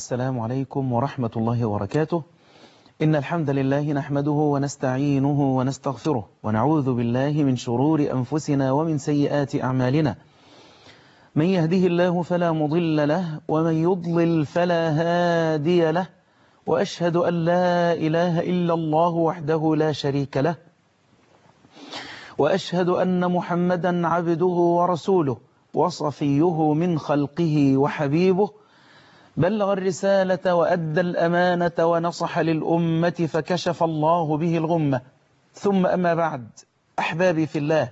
السلام عليكم ورحمة الله وبركاته إن الحمد لله نحمده ونستعينه ونستغفره ونعوذ بالله من شرور أنفسنا ومن سيئات أعمالنا من يهده الله فلا مضل له ومن يضلل فلا هادي له وأشهد أن لا إله إلا الله وحده لا شريك له وأشهد أن محمدا عبده ورسوله وصفيه من خلقه وحبيبه بلغ الرسالة وأدى الأمانة ونصح للأمة فكشف الله به الغمة ثم أما بعد أحبابي في الله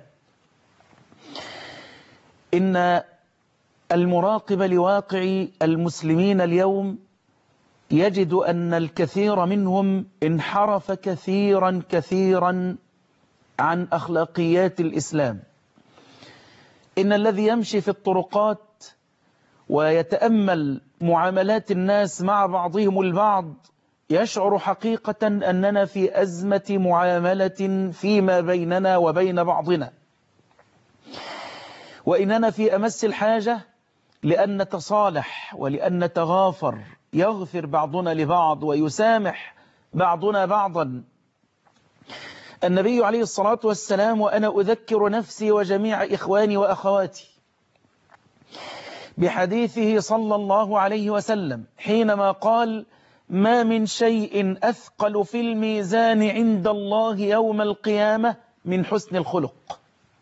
إن المراقب لواقع المسلمين اليوم يجد أن الكثير منهم انحرف كثيرا كثيرا عن أخلاقيات الإسلام إن الذي يمشي في الطرقات ويتأمل معاملات الناس مع بعضهم البعض يشعر حقيقة أننا في أزمة معاملة فيما بيننا وبين بعضنا وإننا في أمس الحاجة لأن نتصالح ولأن نتغافر يغفر بعضنا لبعض ويسامح بعضنا بعضا النبي عليه الصلاة والسلام وأنا أذكر نفسي وجميع إخواني وأخواتي بحديثه صلى الله عليه وسلم حينما قال ما من شيء أثقل في الميزان عند الله يوم القيامة من حسن الخلق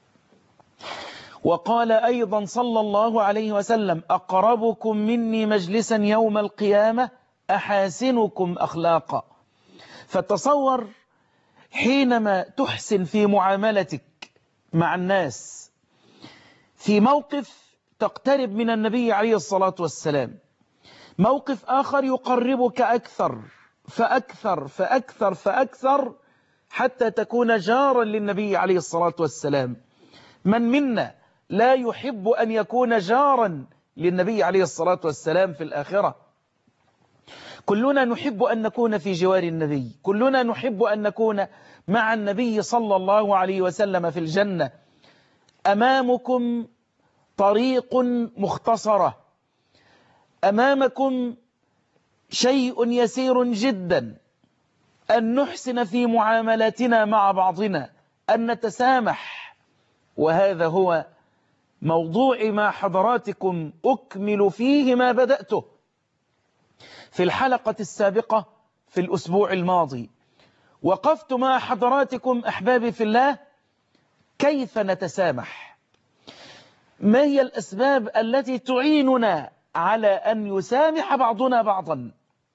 وقال أيضا صلى الله عليه وسلم أقربكم مني مجلسا يوم القيامة أحاسنكم أخلاقا فتصور حينما تحسن في معاملتك مع الناس في موقف تقترب من النبي عليه الصلاة والسلام موقف آخر يقربك أكثر فأكثر فأكثر فأكثر حتى تكون جارا للنبي عليه الصلاة والسلام من منا لا يحب أن يكون جارا للنبي عليه الصلاة والسلام في الآخرة كلنا نحب أن نكون في جوار النبي كلنا نحب أن نكون مع النبي صلى الله عليه وسلم في الجنة أمامكم طريق مختصرة أمامكم شيء يسير جدا أن نحسن في معاملاتنا مع بعضنا أن نتسامح وهذا هو موضوع ما حضراتكم أكمل فيه ما بدأته في الحلقة السابقة في الأسبوع الماضي وقفت مع حضراتكم أحبابي في الله كيف نتسامح ما هي الأسباب التي تعيننا على أن يسامح بعضنا بعضا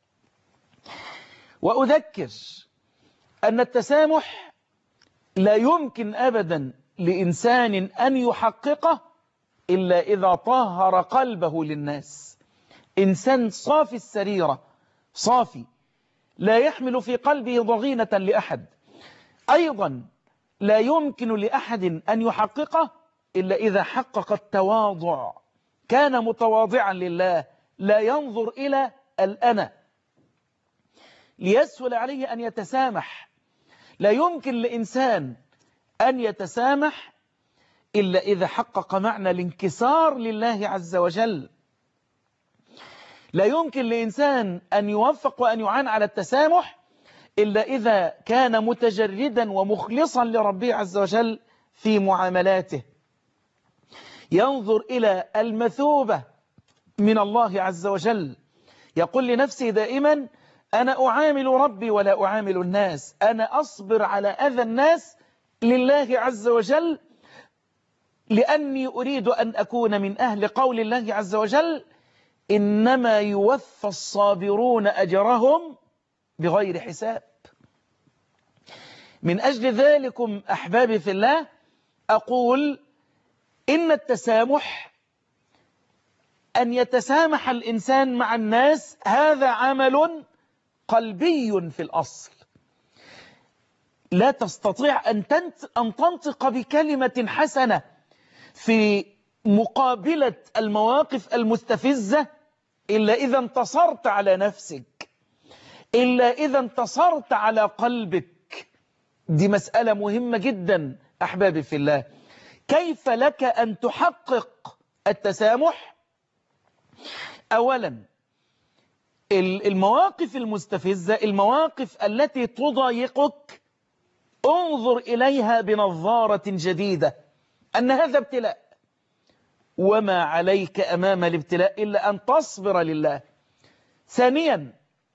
وأذكر أن التسامح لا يمكن أبدا لإنسان أن يحققه إلا إذا طهر قلبه للناس إنسان صافي السريرة صافي لا يحمل في قلبه ضغينة لأحد أيضا لا يمكن لأحد أن يحققه إلا إذا حقق التواضع كان متواضعا لله لا ينظر إلى الأنا ليسهل عليه أن يتسامح لا يمكن لإنسان أن يتسامح إلا إذا حقق معنى الانكسار لله عز وجل لا يمكن لإنسان أن يوفق وأن يعان على التسامح إلا إذا كان متجردا ومخلصا لربه عز وجل في معاملاته ينظر إلى المثوبة من الله عز وجل يقول لنفسي دائما أنا أعامل ربي ولا أعامل الناس أنا أصبر على أذى الناس لله عز وجل لأني أريد أن أكون من أهل قول الله عز وجل إنما يوفى الصابرون أجرهم بغير حساب من أجل ذلكم أحبابي في الله أقول إن التسامح أن يتسامح الإنسان مع الناس هذا عمل قلبي في الأصل لا تستطيع أن, أن تنطق بكلمة حسنة في مقابلة المواقف المستفزة إلا إذا انتصرت على نفسك إلا إذا انتصرت على قلبك دي مسألة مهمة جدا أحبابي في الله كيف لك أن تحقق التسامح أولا المواقف المستفزة المواقف التي تضايقك انظر إليها بنظارة جديدة أن هذا ابتلاء وما عليك أمام الابتلاء إلا أن تصبر لله ثانيا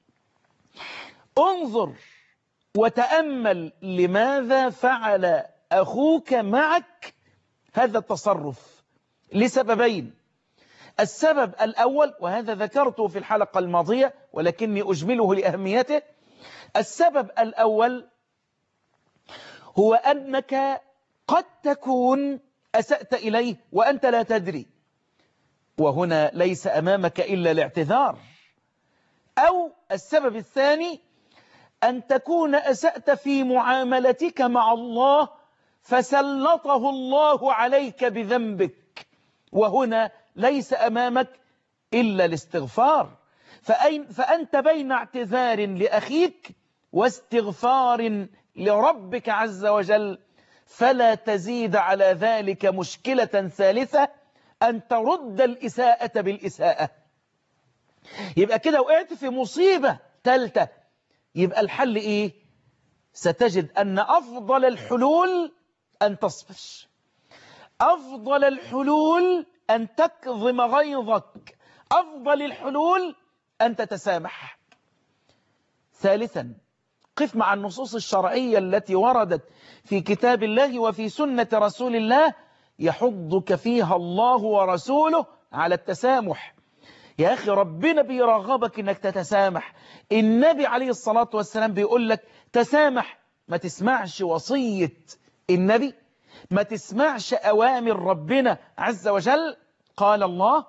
انظر وتأمل لماذا فعل أخوك معك هذا التصرف لسببين السبب الأول وهذا ذكرته في الحلقة الماضية ولكني أجمله لأهميته السبب الأول هو أنك قد تكون أسأت إليه وأنت لا تدري وهنا ليس أمامك إلا الاعتذار أو السبب الثاني أن تكون أسأت في معاملتك مع الله فسلطه الله عليك بذنبك وهنا ليس أمامك إلا الاستغفار فأين فأنت بين اعتذار لأخيك واستغفار لربك عز وجل فلا تزيد على ذلك مشكلة ثالثة أن ترد الإساءة بالإساءة يبقى كده وقعت في مصيبة ثالثة يبقى الحل إيه ستجد أن أفضل الحلول أن تصبر أفضل الحلول أن تكظم غيظك أفضل الحلول أن تتسامح ثالثا قف مع النصوص الشرعية التي وردت في كتاب الله وفي سنة رسول الله يحضك فيها الله ورسوله على التسامح يا أخي ربنا بيرغبك أنك تتسامح النبي عليه الصلاة والسلام بيقول لك تسامح ما تسمعش وصية النبي ما تسمعش أوامر ربنا عز وجل قال الله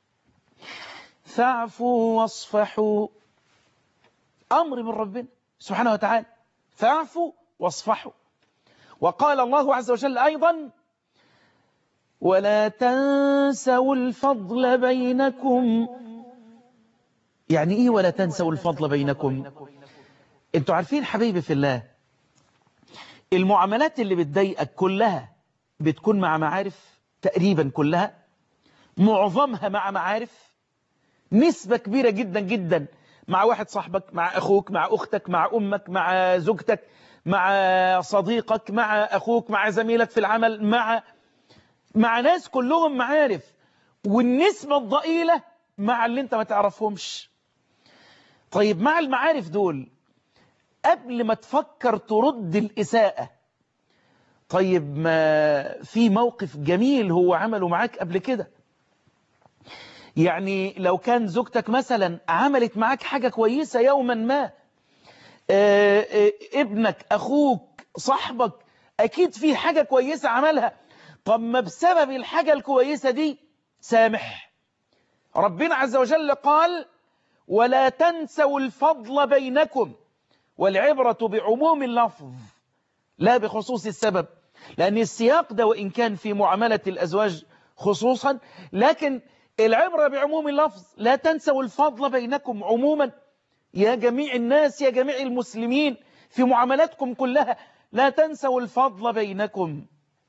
فاعفوا واصفحوا أمر من ربنا سبحانه وتعالى فاعفوا واصفحوا وقال الله عز وجل أيضا ولا تنسوا الفضل بينكم يعني إيه ولا تنسوا الفضل بينكم انتوا عارفين حبيبي في الله المعاملات اللي بتضايقك كلها بتكون مع معارف تقريبا كلها معظمها مع معارف نسبة كبيرة جدا جدا مع واحد صاحبك مع أخوك مع أختك مع أمك مع زوجتك مع صديقك مع أخوك مع زميلك في العمل مع مع ناس كلهم معارف والنسبة الضئيلة مع اللي انت ما تعرفهمش طيب مع المعارف دول قبل ما تفكر ترد الإساءة طيب ما في موقف جميل هو عمله معاك قبل كده يعني لو كان زوجتك مثلا عملت معاك حاجة كويسة يوما ما آآ آآ ابنك أخوك صاحبك أكيد في حاجة كويسة عملها طب ما بسبب الحاجة الكويسة دي سامح ربنا عز وجل قال ولا تنسوا الفضل بينكم والعبرة بعموم اللفظ لا بخصوص السبب لأن السياق ده وإن كان في معاملة الأزواج خصوصا لكن العبرة بعموم اللفظ لا تنسوا الفضل بينكم عموما يا جميع الناس يا جميع المسلمين في معاملاتكم كلها لا تنسوا الفضل بينكم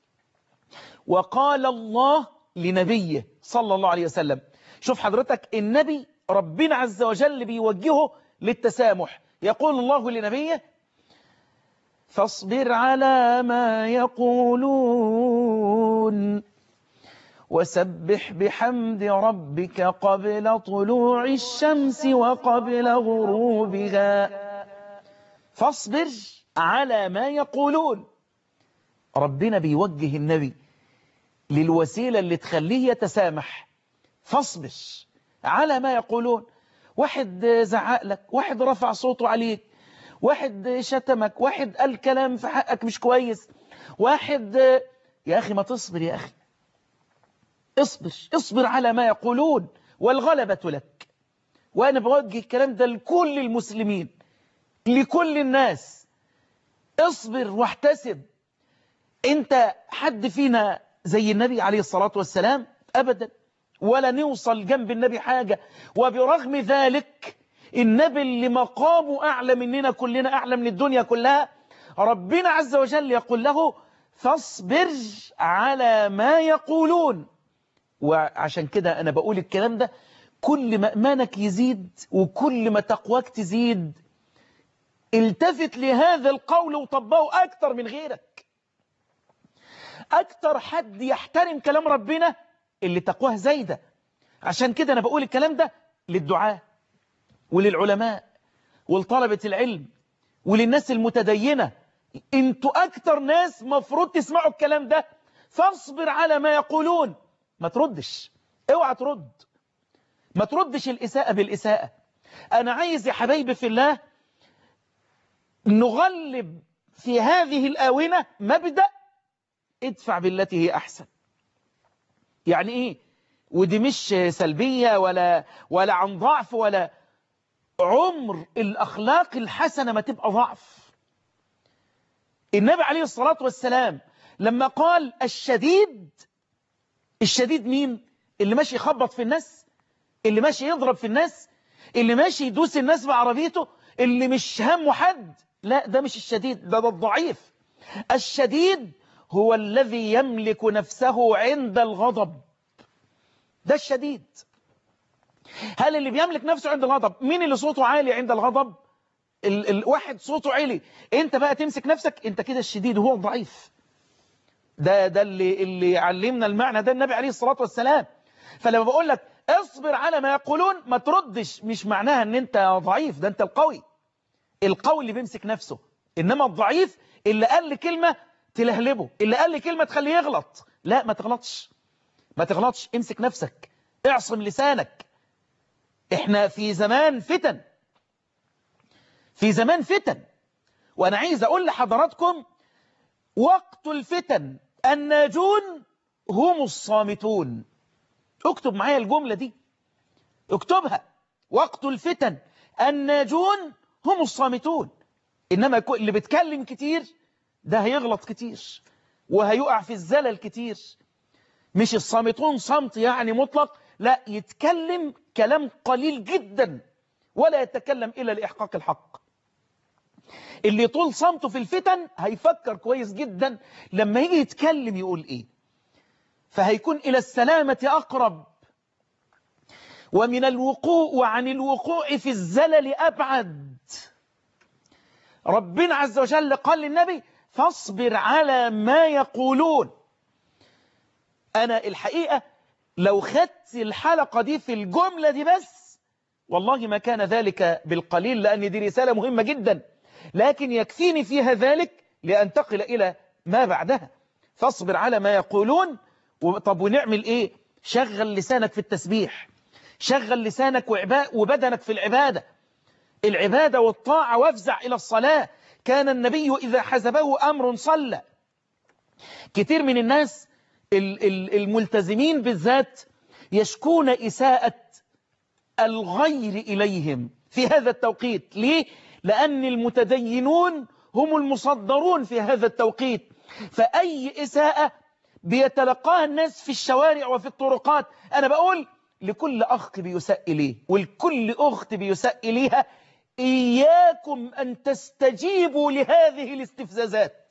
وقال الله لنبيه صلى الله عليه وسلم شوف حضرتك النبي ربنا عز وجل بيوجهه للتسامح يقول الله لنبيه فاصبر على ما يقولون وسبح بحمد ربك قبل طلوع الشمس وقبل غروبها فاصبر على ما يقولون ربنا بيوجه النبي للوسيلة اللي تخليه يتسامح فاصبر على ما يقولون واحد زعق لك واحد رفع صوته عليك واحد شتمك واحد قال كلام في حقك مش كويس واحد يا أخي ما تصبر يا أخي اصبر اصبر على ما يقولون والغلبة لك وأنا بوجه الكلام ده لكل المسلمين لكل الناس اصبر واحتسب انت حد فينا زي النبي عليه الصلاة والسلام أبدا ولا نوصل جنب النبي حاجة وبرغم ذلك النبي اللي مقامه أعلى مننا كلنا أعلى من الدنيا كلها ربنا عز وجل يقول له فاصبر على ما يقولون وعشان كده أنا بقول الكلام ده كل ما إيمانك يزيد وكل ما تقواك تزيد التفت لهذا القول وطبقه أكتر من غيرك أكتر حد يحترم كلام ربنا اللي تقواه زايدة عشان كده أنا بقول الكلام ده للدعاء وللعلماء ولطلبة العلم وللناس المتدينة انتوا أكتر ناس مفروض تسمعوا الكلام ده فاصبر على ما يقولون ما تردش اوعى ترد ما تردش الإساءة بالإساءة أنا عايز يا حبايبي في الله نغلب في هذه الآونة مبدأ ادفع بالتي هي أحسن يعني إيه ودي مش سلبية ولا ولا عن ضعف ولا عمر الأخلاق الحسنة ما تبقى ضعف النبي عليه الصلاة والسلام لما قال الشديد الشديد مين اللي ماشي يخبط في الناس اللي ماشي يضرب في الناس اللي ماشي يدوس الناس بعربيته اللي مش همه حد لا ده مش الشديد ده ده الضعيف الشديد هو الذي يملك نفسه عند الغضب ده الشديد هل اللي بيملك نفسه عند الغضب مين اللي صوته عالي عند الغضب ال الواحد صوته عالي انت بقى تمسك نفسك انت كده الشديد وهو الضعيف ده ده اللي اللي علمنا المعنى ده النبي عليه الصلاة والسلام فلما بقول لك اصبر على ما يقولون ما تردش مش معناها ان انت ضعيف ده انت القوي القوي اللي بيمسك نفسه انما الضعيف اللي قال لي كلمة تلهلبه اللي قال لي كلمة تخليه يغلط لا ما تغلطش ما تغلطش امسك نفسك اعصم لسانك احنا في زمان فتن في زمان فتن وانا عايز اقول لحضراتكم وقت الفتن الناجون هم الصامتون اكتب معايا الجملة دي اكتبها وقت الفتن الناجون هم الصامتون إنما اللي بيتكلم كتير ده هيغلط كتير وهيقع في الزلل كتير مش الصامتون صمت يعني مطلق لا يتكلم كلام قليل جدا ولا يتكلم إلا لإحقاق الحق اللي طول صمته في الفتن هيفكر كويس جدا لما يجي يتكلم يقول إيه فهيكون إلى السلامة أقرب ومن الوقوع وعن الوقوع في الزلل أبعد ربنا عز وجل قال للنبي فاصبر على ما يقولون أنا الحقيقة لو خدت الحلقة دي في الجملة دي بس والله ما كان ذلك بالقليل لأن دي رسالة مهمة جدا لكن يكفيني فيها ذلك لأنتقل إلى ما بعدها فاصبر على ما يقولون طب ونعمل إيه شغل لسانك في التسبيح شغل لسانك وبدنك في العبادة العبادة والطاعة وافزع إلى الصلاة كان النبي إذا حزبه أمر صلى كتير من الناس الملتزمين بالذات يشكون إساءة الغير إليهم في هذا التوقيت ليه؟ لأن المتدينون هم المصدرون في هذا التوقيت فأي إساءة بيتلقاها الناس في الشوارع وفي الطرقات أنا بقول لكل أخ بيساء إليه ولكل أخت بيساء إليها إياكم أن تستجيبوا لهذه الاستفزازات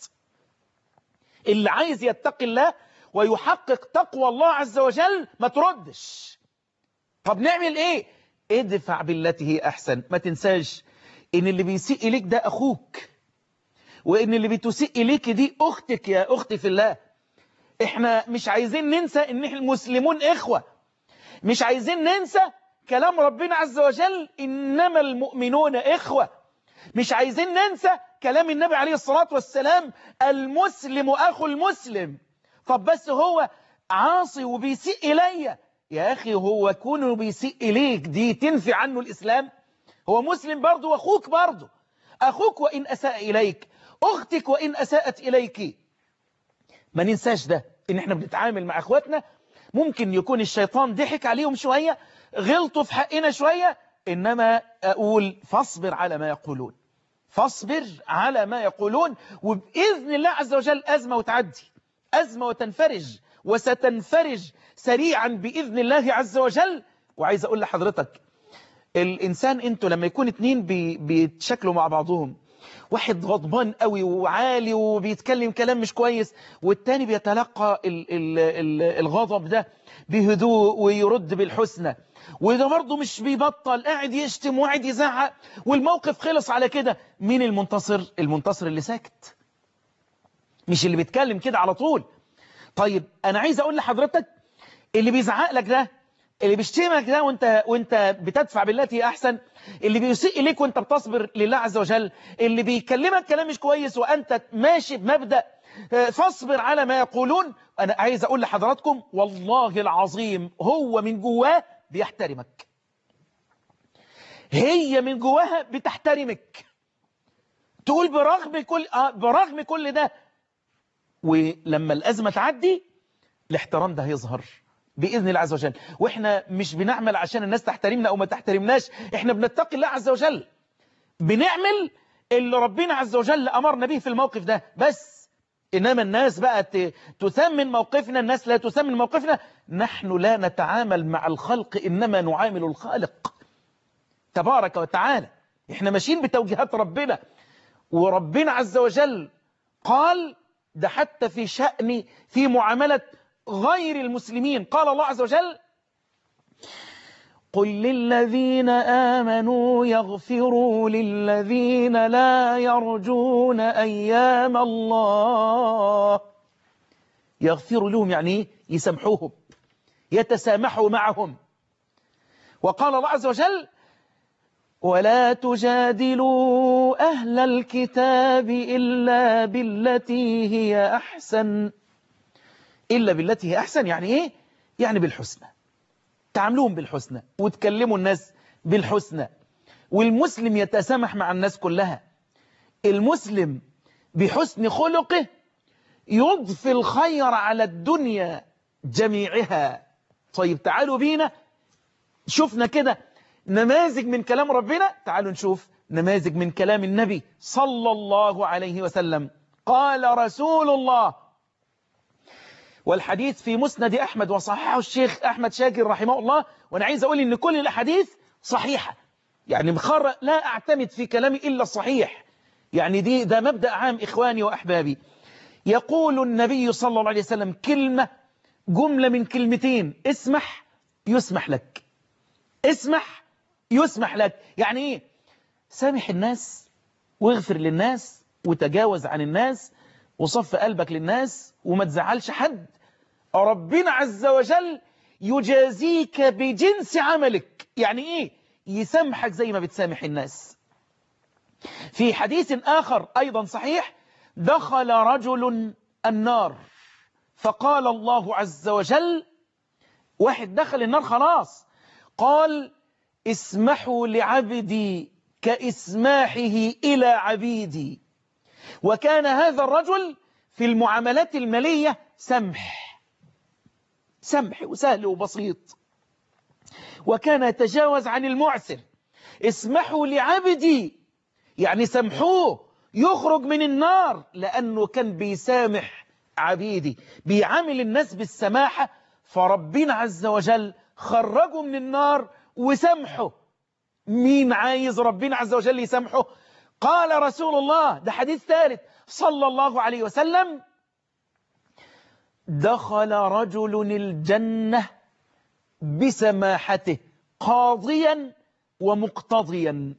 اللي عايز يتقي الله ويحقق تقوى الله عز وجل ما تردش طب نعمل ايه ادفع بالتي هي احسن ما تنساش ان اللي بيسيء اليك ده اخوك وان اللي بتسيء اليك دي اختك يا اختي في الله احنا مش عايزين ننسى ان احنا المسلمون اخوة مش عايزين ننسى كلام ربنا عز وجل انما المؤمنون اخوة مش عايزين ننسى كلام النبي عليه الصلاة والسلام المسلم اخو المسلم طب بس هو عاصي وبيسيء إلي يا أخي هو كونه بيسيء إليك دي تنفي عنه الإسلام هو مسلم برضه وأخوك برضه أخوك وإن أساء إليك أختك وإن أساءت إليك ما ننساش ده إن إحنا بنتعامل مع أخواتنا ممكن يكون الشيطان ضحك عليهم شوية غلطوا في حقنا شوية إنما أقول فاصبر على ما يقولون فاصبر على ما يقولون وبإذن الله عز وجل أزمة وتعدي أزمة وتنفرج وستنفرج سريعا بإذن الله عز وجل وعايز أقول لحضرتك الإنسان أنتوا لما يكون اتنين بي بيتشكلوا مع بعضهم واحد غضبان قوي وعالي وبيتكلم كلام مش كويس والتاني بيتلقى ال ال ال الغضب ده بهدوء ويرد بالحسنى وده برضه مش بيبطل قاعد يشتم وقاعد يزعق والموقف خلص على كده مين المنتصر المنتصر اللي ساكت مش اللي بيتكلم كده على طول طيب انا عايز اقول لحضرتك اللي بيزعق لك ده اللي بيشتمك ده وانت وانت بتدفع بالتي احسن اللي بيسيء اليك وانت بتصبر لله عز وجل اللي بيكلمك كلام مش كويس وانت ماشي بمبدا فاصبر على ما يقولون انا عايز اقول لحضراتكم والله العظيم هو من جواه بيحترمك هي من جواها بتحترمك تقول برغم كل آه برغم كل ده ولما الازمه تعدي الاحترام ده هيظهر بإذن الله عز وجل وإحنا مش بنعمل عشان الناس تحترمنا أو ما تحترمناش إحنا بنتقي الله عز وجل بنعمل اللي ربنا عز وجل أمرنا به في الموقف ده بس إنما الناس بقى تثمن موقفنا الناس لا تثمن موقفنا نحن لا نتعامل مع الخلق إنما نعامل الخالق تبارك وتعالى إحنا ماشيين بتوجيهات ربنا وربنا عز وجل قال ده حتى في شأن في معاملة غير المسلمين قال الله عز وجل قل للذين آمنوا يغفروا للذين لا يرجون أيام الله يغفر لهم يعني يسامحوهم يتسامحوا معهم وقال الله عز وجل ولا تجادلوا أهل الكتاب إلا بالتي هي أحسن إلا بالتي هي أحسن يعني إيه؟ يعني بالحسنى تعاملوهم بالحسنى وتكلموا الناس بالحسنى والمسلم يتسامح مع الناس كلها المسلم بحسن خلقه يضفي الخير على الدنيا جميعها طيب تعالوا بينا شفنا كده نماذج من كلام ربنا تعالوا نشوف نماذج من كلام النبي صلى الله عليه وسلم قال رسول الله والحديث في مسند أحمد وصححه الشيخ أحمد شاكر رحمه الله وأنا عايز أقول إن كل الأحاديث صحيحة يعني مخر لا أعتمد في كلامي إلا الصحيح يعني دي ده مبدأ عام إخواني وأحبابي يقول النبي صلى الله عليه وسلم كلمة جملة من كلمتين اسمح يسمح لك اسمح يسمح لك يعني ايه سامح الناس واغفر للناس وتجاوز عن الناس وصف قلبك للناس وما تزعلش حد ربنا عز وجل يجازيك بجنس عملك يعني ايه يسامحك زي ما بتسامح الناس في حديث آخر أيضا صحيح دخل رجل النار فقال الله عز وجل واحد دخل النار خلاص قال اسمحوا لعبدي كإسماحه إلى عبيدي وكان هذا الرجل في المعاملات المالية سمح سمح وسهل وبسيط وكان يتجاوز عن المعسر اسمحوا لعبدي يعني سامحوه يخرج من النار لأنه كان بيسامح عبيدي بيعامل الناس بالسماحة فربنا عز وجل خرجه من النار وسامحه مين عايز ربنا عز وجل يسامحه قال رسول الله ده حديث ثالث صلى الله عليه وسلم دخل رجل الجنة بسماحته قاضيا ومقتضيا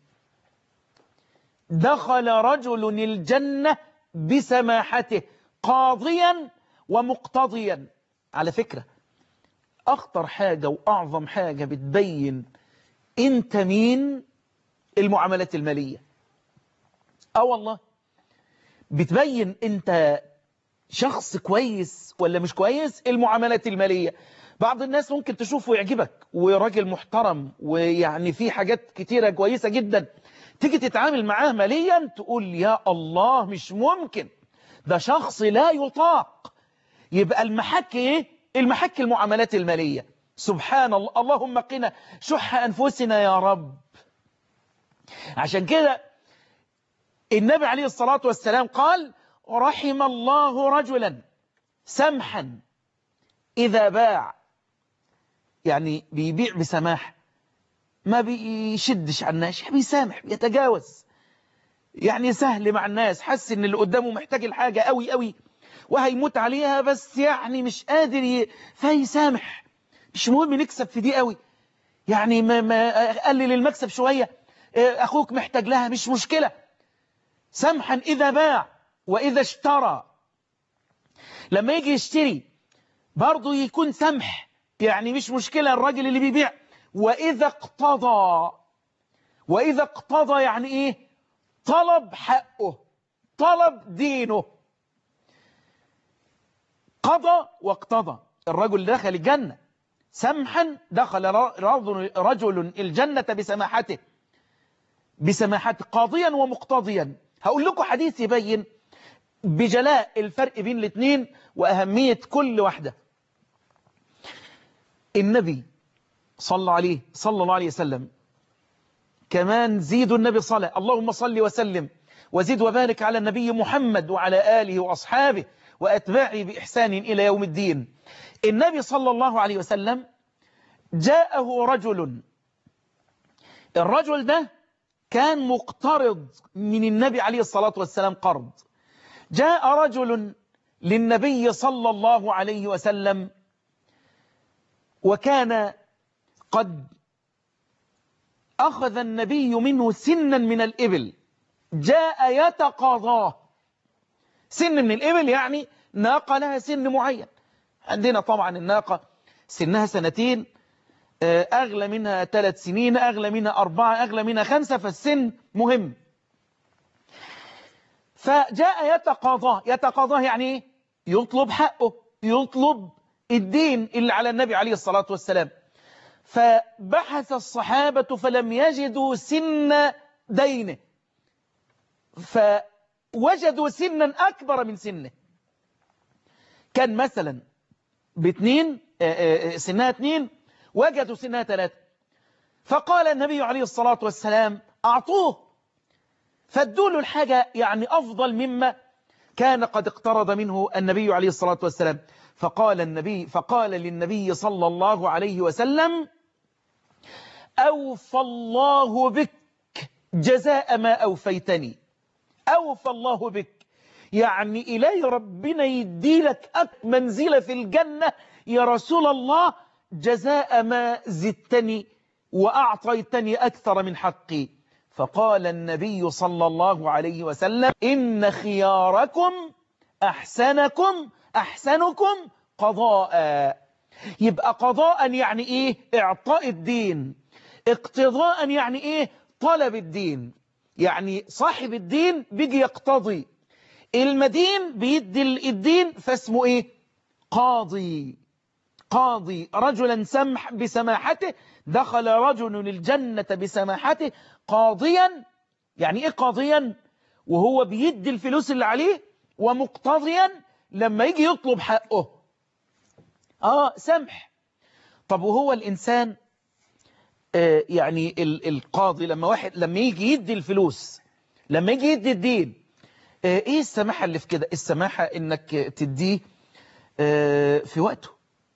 دخل رجل الجنة بسماحته قاضيا ومقتضيا على فكرة أخطر حاجة وأعظم حاجة بتبين أنت مين المعاملات المالية اه والله بتبين أنت شخص كويس ولا مش كويس المعاملات المالية بعض الناس ممكن تشوفه يعجبك وراجل محترم ويعني في حاجات كتيرة كويسة جدا تيجي تتعامل معاه ماليا تقول يا الله مش ممكن ده شخص لا يطاق يبقى المحك ايه المحك المعاملات المالية سبحان الله اللهم قنا شح أنفسنا يا رب عشان كده النبي عليه الصلاة والسلام قال رحم الله رجلا سمحا إذا باع يعني بيبيع بسماح ما بيشدش على الناس بيسامح بيتجاوز يعني سهل مع الناس حس ان اللي قدامه محتاج الحاجة قوي قوي وهيموت عليها بس يعني مش قادر ي... فيسامح مش مهم نكسب في دي قوي يعني ما, ما قلل المكسب شوية أخوك محتاج لها مش مشكلة سمحا إذا باع وإذا اشترى لما يجي يشتري برضه يكون سمح يعني مش مشكلة الراجل اللي بيبيع وإذا اقتضى وإذا اقتضى يعني إيه طلب حقه طلب دينه قضى واقتضى الرجل دخل الجنة سمحا دخل رجل الجنة بسماحته بسماحته قاضيا ومقتضيا هقول لكم حديث يبين بجلاء الفرق بين الاثنين وأهمية كل واحدة النبي صلى عليه صلى الله عليه وسلم كمان زيدوا النبي صلاة اللهم صل وسلم وزيد وبارك على النبي محمد وعلى آله وأصحابه وأتباعه بإحسان إلى يوم الدين النبي صلى الله عليه وسلم جاءه رجل الرجل ده كان مقترض من النبي عليه الصلاة والسلام قرض جاء رجل للنبي صلى الله عليه وسلم وكان قد أخذ النبي منه سنا من الإبل جاء يتقاضاه سن من الإبل يعني ناقة لها سن معين عندنا طبعا الناقة سنها سنتين أغلى منها ثلاث سنين أغلى منها أربعة أغلى منها خمسة فالسن مهم فجاء يتقاضاه يتقاضاه يعني ايه يطلب حقه يطلب الدين اللي على النبي عليه الصلاة والسلام فبحث الصحابة فلم يجدوا سن دينه فوجدوا سنا أكبر من سنه كان مثلا باثنين سنها اثنين وجدوا سنها ثلاثة فقال النبي عليه الصلاة والسلام أعطوه فادوا له الحاجة يعني أفضل مما كان قد اقترض منه النبي عليه الصلاة والسلام فقال النبي فقال للنبي صلى الله عليه وسلم أوفى الله بك جزاء ما أوفيتني أوفى الله بك يعني إلهي ربنا يديلك منزلة في الجنة يا رسول الله جزاء ما زدتني وأعطيتني أكثر من حقي فقال النبي صلى الله عليه وسلم إن خياركم أحسنكم أحسنكم قضاء يبقى قضاء يعني إيه إعطاء الدين اقتضاء يعني إيه طلب الدين يعني صاحب الدين بيجي يقتضي المدين بيدي الدين فاسمه إيه قاضي قاضي رجلا سمح بسماحته دخل رجل الجنة بسماحته قاضيا يعني ايه قاضيا وهو بيدي الفلوس اللي عليه ومقتضيا لما يجي يطلب حقه اه سمح طب وهو الإنسان آه يعني القاضي لما واحد لما يجي يدي الفلوس لما يجي يدي الدين آه ايه السماحة اللي في كده السماحة انك تديه آه في وقته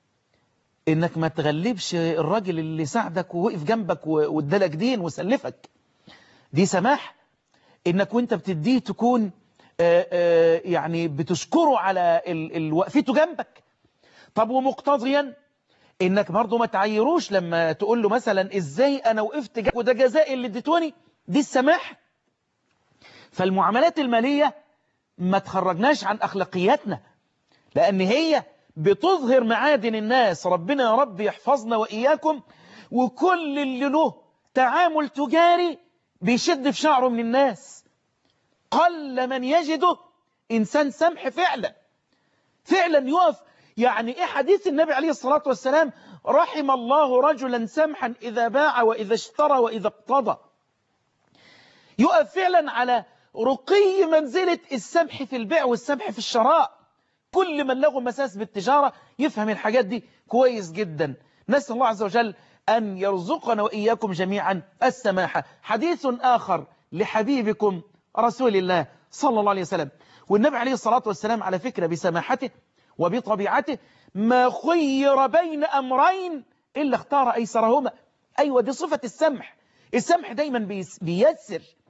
انك ما تغلبش الراجل اللي ساعدك ووقف جنبك وادالك دين وسلفك دي سماح انك وانت بتديه تكون آآ آآ يعني بتشكره على وقفته جنبك طب ومقتضيا انك برضه ما تعيروش لما تقول له مثلا ازاي انا وقفت جنبك وده جزاء اللي اديتوني دي السماح فالمعاملات المالية ما تخرجناش عن اخلاقياتنا لان هي بتظهر معادن الناس ربنا يا رب يحفظنا وإياكم وكل اللي له تعامل تجاري بيشد في شعره من الناس قل من يجده إنسان سمح فعلا فعلا يقف يعني إيه حديث النبي عليه الصلاة والسلام رحم الله رجلا سمحا إذا باع وإذا اشترى وإذا اقتضى يقف فعلا على رقي منزلة السمح في البيع والسمح في الشراء كل من له مساس بالتجارة يفهم الحاجات دي كويس جدا نسأل الله عز وجل أن يرزقنا وإياكم جميعا السماحة حديث آخر لحبيبكم رسول الله صلى الله عليه وسلم والنبي عليه الصلاة والسلام على فكرة بسماحته وبطبيعته ما خير بين أمرين إلا اختار أيسرهما أيوة دي صفة السمح السمح دايما بيسر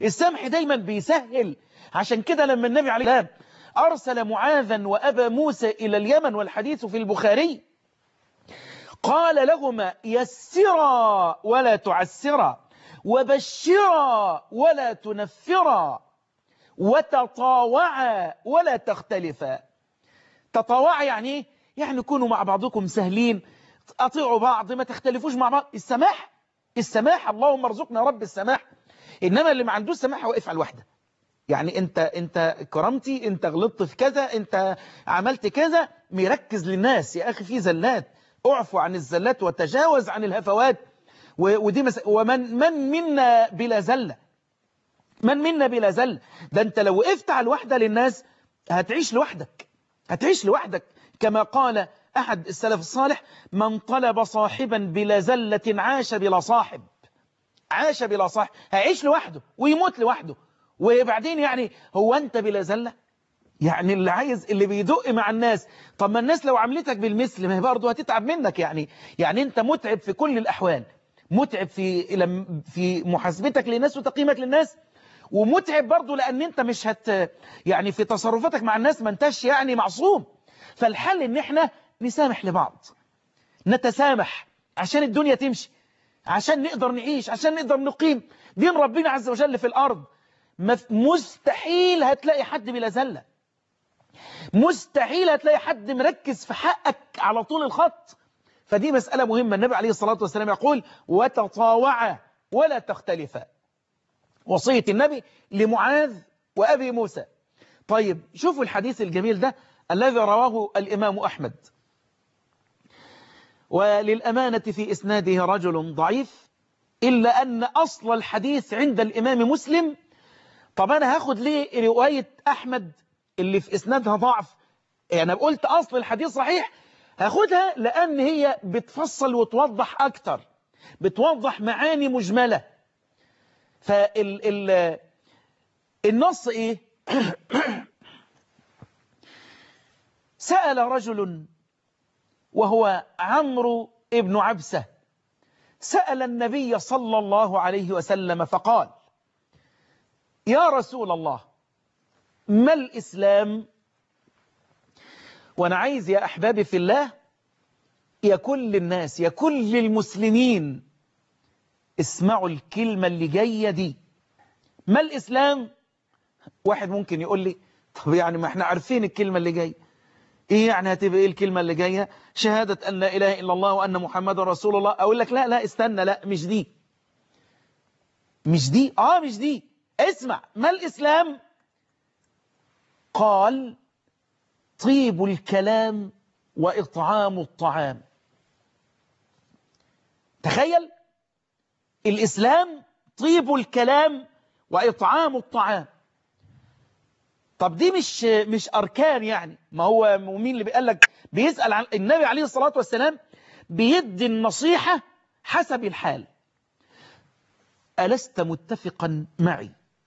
السمح دايما بيسهل عشان كده لما النبي عليه السلام أرسل معاذا وأبا موسى إلى اليمن والحديث في البخاري قال لهما يسرا ولا تعسرا وبشرا ولا تنفرا وتطاوعا ولا تختلفا تطاوعا يعني ايه؟ يعني كونوا مع بعضكم سهلين اطيعوا بعض ما تختلفوش مع بعض السماح السماح اللهم ارزقنا رب السماح انما اللي ما عندوش سماح واقف على الوحده يعني انت انت كرمتي انت غلطت في كذا انت عملت كذا مركز للناس يا اخي في زلات اعفو عن الزلات وتجاوز عن الهفوات ودي مس... ومن من منا بلا زله من منا بلا زله ده انت لو وقفت على الوحده للناس هتعيش لوحدك هتعيش لوحدك كما قال أحد السلف الصالح من طلب صاحبا بلا زلة عاش بلا صاحب عاش بلا صاحب هيعيش لوحده ويموت لوحده وبعدين يعني هو أنت بلا زلة يعني اللي عايز اللي بيدق مع الناس طب ما الناس لو عملتك بالمثل ما هي برضه هتتعب منك يعني يعني أنت متعب في كل الأحوال متعب في في محاسبتك للناس وتقييمك للناس ومتعب برضه لأن أنت مش هت يعني في تصرفاتك مع الناس ما انتش يعني معصوم فالحل ان احنا نسامح لبعض نتسامح عشان الدنيا تمشي عشان نقدر نعيش عشان نقدر نقيم دين ربنا عز وجل في الأرض مستحيل هتلاقي حد بلا زلة مستحيل هتلاقي حد مركز في حقك على طول الخط فدي مسألة مهمة النبي عليه الصلاة والسلام يقول وتطاوعا ولا تختلفا وصية النبي لمعاذ وأبي موسى طيب شوفوا الحديث الجميل ده الذي رواه الإمام أحمد وللأمانة في إسناده رجل ضعيف إلا أن أصل الحديث عند الإمام مسلم طب أنا هاخد ليه رواية أحمد اللي في إسنادها ضعف يعني قلت أصل الحديث صحيح هاخدها لأن هي بتفصل وتوضح أكتر بتوضح معاني مجملة فال ال النص إيه سأل رجل وهو عمرو ابن عبسة سأل النبي صلى الله عليه وسلم فقال يا رسول الله ما الإسلام وأنا عايز يا أحبابي في الله يا كل الناس يا كل المسلمين اسمعوا الكلمة اللي جاية دي ما الإسلام واحد ممكن يقول لي طب يعني ما احنا عارفين الكلمة اللي جاية ايه يعني هتبقى ايه الكلمة اللي جاية شهادة ان لا اله الا الله وان محمد رسول الله اقول لك لا لا استنى لا مش دي مش دي اه مش دي اسمع ما الاسلام قال طيب الكلام واطعام الطعام تخيل الاسلام طيب الكلام واطعام الطعام طب دي مش مش أركان يعني ما هو مين اللي بيقال لك بيسأل عن النبي عليه الصلاة والسلام بيدي النصيحة حسب الحال ألست متفقا معي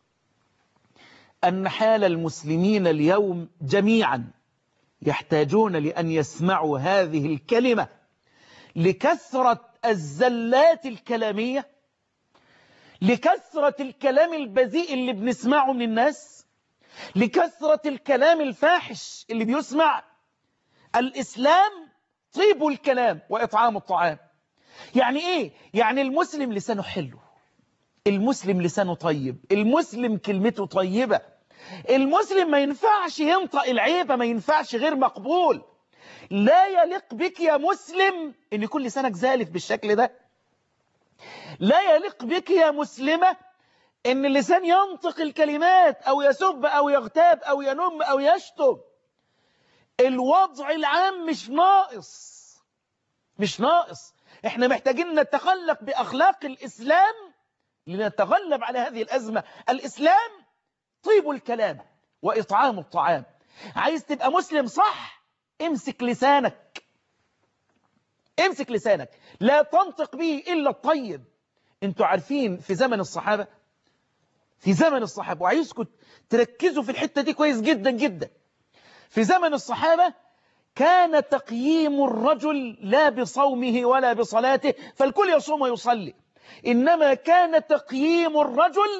أن حال المسلمين اليوم جميعا يحتاجون لأن يسمعوا هذه الكلمة لكثرة الزلات الكلامية لكثرة الكلام البذيء اللي بنسمعه من الناس لكثرة الكلام الفاحش اللي بيسمع الإسلام طيب الكلام وإطعام الطعام يعني إيه؟ يعني المسلم لسانه حلو المسلم لسانه طيب المسلم كلمته طيبة المسلم ما ينفعش ينطق العيبة ما ينفعش غير مقبول لا يليق بك يا مسلم ان يكون لسانك زالف بالشكل ده لا يليق بك يا مسلمة ان اللسان ينطق الكلمات او يسب او يغتاب او ينم او يشتم الوضع العام مش ناقص مش ناقص احنا محتاجين نتخلق باخلاق الاسلام لنتغلب على هذه الازمة الاسلام طيب الكلام واطعام الطعام عايز تبقى مسلم صح امسك لسانك امسك لسانك لا تنطق به الا الطيب انتوا عارفين في زمن الصحابة في زمن الصحابة وعايزكم تركزوا في الحتة دي كويس جدا جدا في زمن الصحابة كان تقييم الرجل لا بصومه ولا بصلاته فالكل يصوم ويصلي إنما كان تقييم الرجل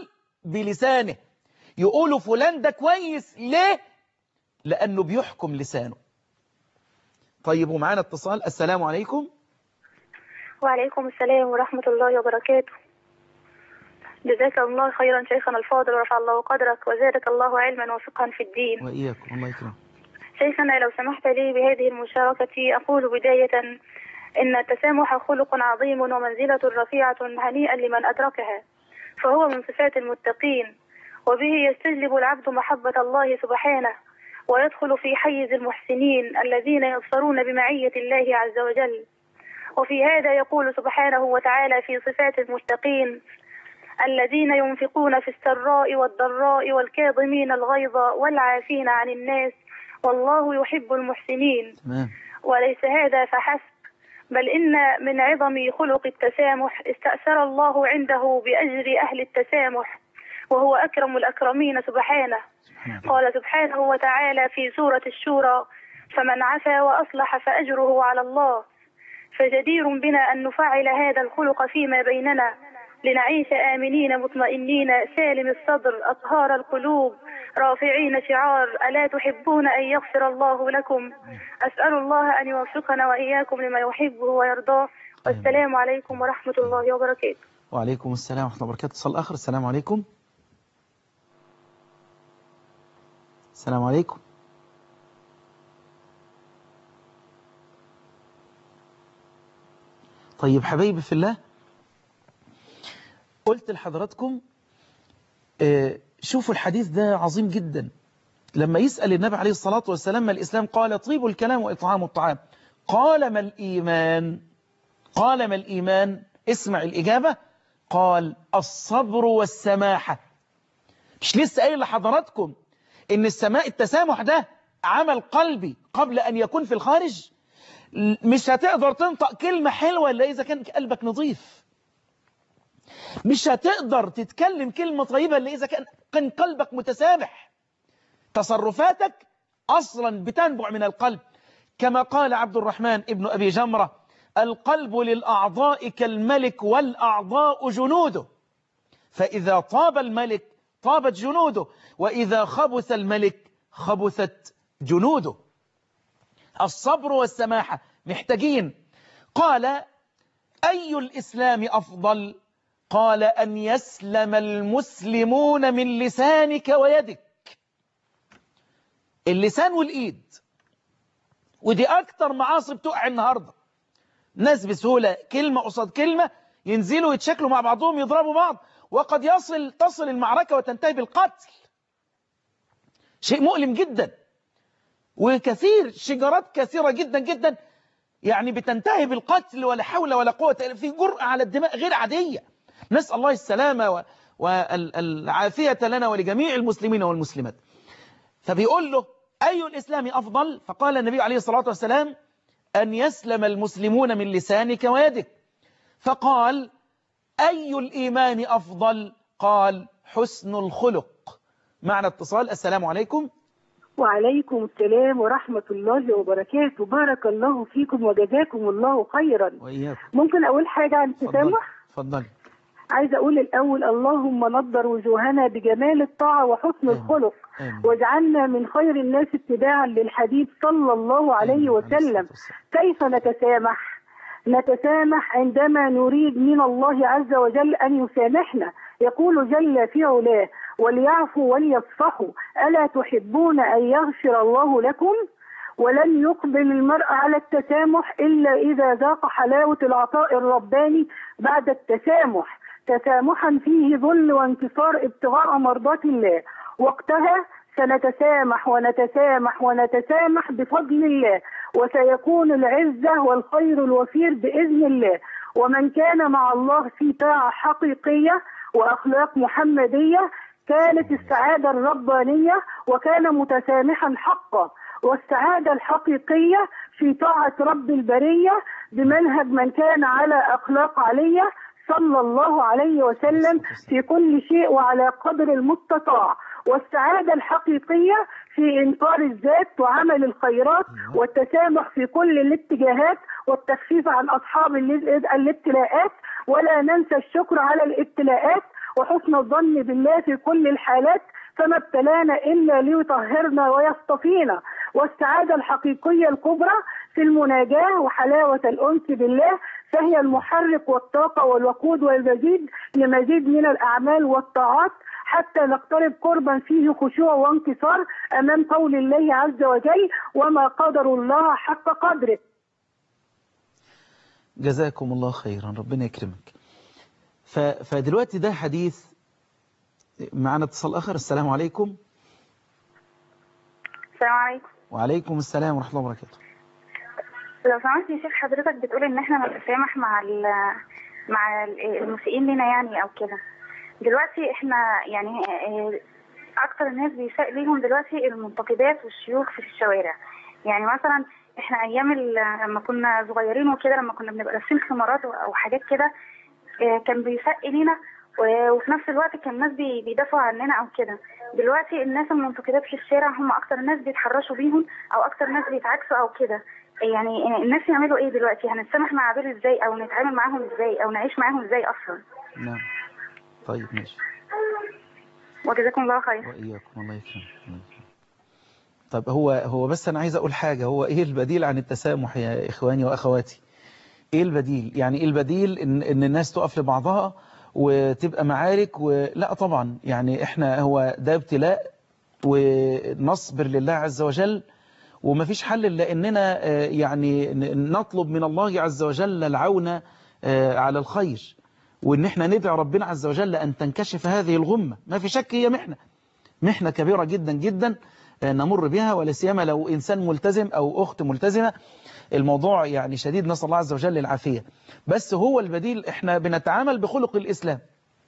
بلسانه يقولوا فلان ده كويس ليه لأنه بيحكم لسانه طيب ومعانا اتصال السلام عليكم وعليكم السلام ورحمة الله وبركاته جزاك الله خيرا شيخنا الفاضل ورفع الله قدرك وزادك الله علما وفقها في الدين وإياكم الله يكرم شيخنا لو سمحت لي بهذه المشاركة أقول بداية إن التسامح خلق عظيم ومنزلة رفيعة هنيئا لمن أدركها فهو من صفات المتقين وبه يستجلب العبد محبة الله سبحانه ويدخل في حيز المحسنين الذين يبصرون بمعية الله عز وجل وفي هذا يقول سبحانه وتعالى في صفات المتقين الذين ينفقون في السراء والضراء والكاظمين الغيظ والعافين عن الناس والله يحب المحسنين تمام وليس هذا فحسب بل إن من عظم خلق التسامح استأثر الله عنده بأجر أهل التسامح وهو أكرم الأكرمين سبحانه سبحان الله. قال سبحانه وتعالى في سورة الشورى فمن عفا وأصلح فأجره على الله فجدير بنا أن نفعل هذا الخلق فيما بيننا لنعيش آمنين مطمئنين سالم الصدر أطهار القلوب رافعين شعار ألا تحبون أن يغفر الله لكم أسأل الله أن يوفقنا وإياكم لما يحبه ويرضاه والسلام عليكم ورحمة الله وبركاته وعليكم السلام ورحمة الله وبركاته اتصال آخر السلام عليكم السلام عليكم طيب حبايبي في الله قلت لحضراتكم آه، شوفوا الحديث ده عظيم جدا لما يسأل النبي عليه الصلاة والسلام ما الإسلام قال طيب الكلام وإطعام الطعام قال ما الإيمان قال ما الإيمان اسمع الإجابة قال الصبر والسماحة مش لسه قايل لحضراتكم إن السماء التسامح ده عمل قلبي قبل أن يكون في الخارج مش هتقدر تنطق كلمة حلوة إلا إذا كان قلبك نظيف مش هتقدر تتكلم كلمة طيبة إلا إذا كان كان قلبك متسامح تصرفاتك أصلا بتنبع من القلب كما قال عبد الرحمن ابن أبي جمرة القلب للأعضاء كالملك والأعضاء جنوده فإذا طاب الملك طابت جنوده وإذا خبث الملك خبثت جنوده الصبر والسماحة محتاجين قال أي الإسلام أفضل قال أن يسلم المسلمون من لسانك ويدك اللسان والإيد ودي أكتر معاصي بتقع النهاردة ناس بسهولة كلمة قصاد كلمة ينزلوا يتشكلوا مع بعضهم يضربوا بعض وقد يصل تصل المعركة وتنتهي بالقتل شيء مؤلم جدا وكثير شجرات كثيرة جدا جدا يعني بتنتهي بالقتل ولا حول ولا قوة إلا في جرأة على الدماء غير عادية نسأل الله السلامة و- والعافية لنا ولجميع المسلمين والمسلمات فبيقول له أي الإسلام أفضل فقال النبي عليه الصلاة والسلام أن يسلم المسلمون من لسانك ويدك فقال أي الإيمان أفضل قال حسن الخلق معنى اتصال السلام عليكم وعليكم السلام ورحمة الله وبركاته بارك الله فيكم وجزاكم الله خيرا وإياكم ممكن أقول حاجة عن اتفضل التسامح اتفضل عايزة أقول الأول اللهم نضر وجوهنا بجمال الطاعة وحسن آمين. الخلق آمين. واجعلنا من خير الناس اتباعا للحبيب صلى الله عليه آمين. وسلم الصلاة كيف نتسامح نتسامح عندما نريد من الله عز وجل أن يسامحنا يقول جل في علاه وليعفوا وليصفحوا ألا تحبون أن يغفر الله لكم ولن يقبل المرء على التسامح إلا إذا ذاق حلاوة العطاء الرباني بعد التسامح تسامحا فيه ذل وانتصار ابتغاء مرضات الله وقتها سنتسامح ونتسامح ونتسامح بفضل الله وسيكون العزة والخير الوفير بإذن الله ومن كان مع الله في طاعة حقيقية وأخلاق محمدية كانت السعادة الربانية وكان متسامحا حقا والسعادة الحقيقية في طاعة رب البرية بمنهج من كان على أخلاق علية صلى الله عليه وسلم في كل شيء وعلى قدر المستطاع والسعادة الحقيقية في إنكار الذات وعمل الخيرات والتسامح في كل الاتجاهات والتخفيف عن أصحاب ال- الابتلاءات ولا ننسى الشكر على الابتلاءات وحسن الظن بالله في كل الحالات فما ابتلانا إلا ليطهرنا ويصطفينا والسعادة الحقيقية الكبرى في المناجاة وحلاوة الأنس بالله فهي المحرك والطاقة والوقود والمزيد لمزيد من الأعمال والطاعات حتى نقترب قربا فيه خشوع وانكسار أمام قول الله عز وجل وما قدر الله حق قدره جزاكم الله خيرا ربنا يكرمك ف... فدلوقتي ده حديث معنا اتصال آخر السلام عليكم السلام عليكم وعليكم السلام ورحمة الله وبركاته لو سمحت يا شيخ حضرتك بتقول ان احنا نتسامح مع ال مع ال- المسيئين لنا يعني او كده دلوقتي احنا يعني آه، اكتر الناس بيساء ليهم دلوقتي المنتقدات والشيوخ في الشوارع يعني مثلا احنا ايام ال- لما كنا صغيرين وكده لما كنا بنبقى لابسين خمارات او حاجات كده آه، كان بيساء لينا و- وفي نفس الوقت كان الناس بي- بيدافعوا عننا او كده دلوقتي الناس المنتقدات في الشارع هم اكتر الناس بيتحرشوا بيهم او اكتر ناس بيتعكسوا او كده يعني الناس يعملوا ايه دلوقتي هنتسامح مع دول ازاي او نتعامل معاهم ازاي او نعيش معاهم ازاي اصلا نعم طيب ماشي وجزاكم الله خير وإياكم الله يكرمك الله يكرمك. طب هو هو بس أنا عايز أقول حاجة هو إيه البديل عن التسامح يا إخواني وأخواتي إيه البديل يعني إيه البديل إن, إن الناس تقف لبعضها وتبقى معارك ولا طبعا يعني إحنا هو ده ابتلاء ونصبر لله عز وجل وما فيش حل إلا إننا آه، يعني ن- نطلب من الله عز وجل العون آه، على الخير وإن إحنا ندعو ربنا عز وجل أن تنكشف هذه الغمة ما في شك هي محنة محنة كبيرة جدا جدا آه، نمر بها ولا سيما لو إنسان ملتزم أو أخت ملتزمة الموضوع يعني شديد نسأل الله عز وجل العافية بس هو البديل إحنا بنتعامل بخلق الإسلام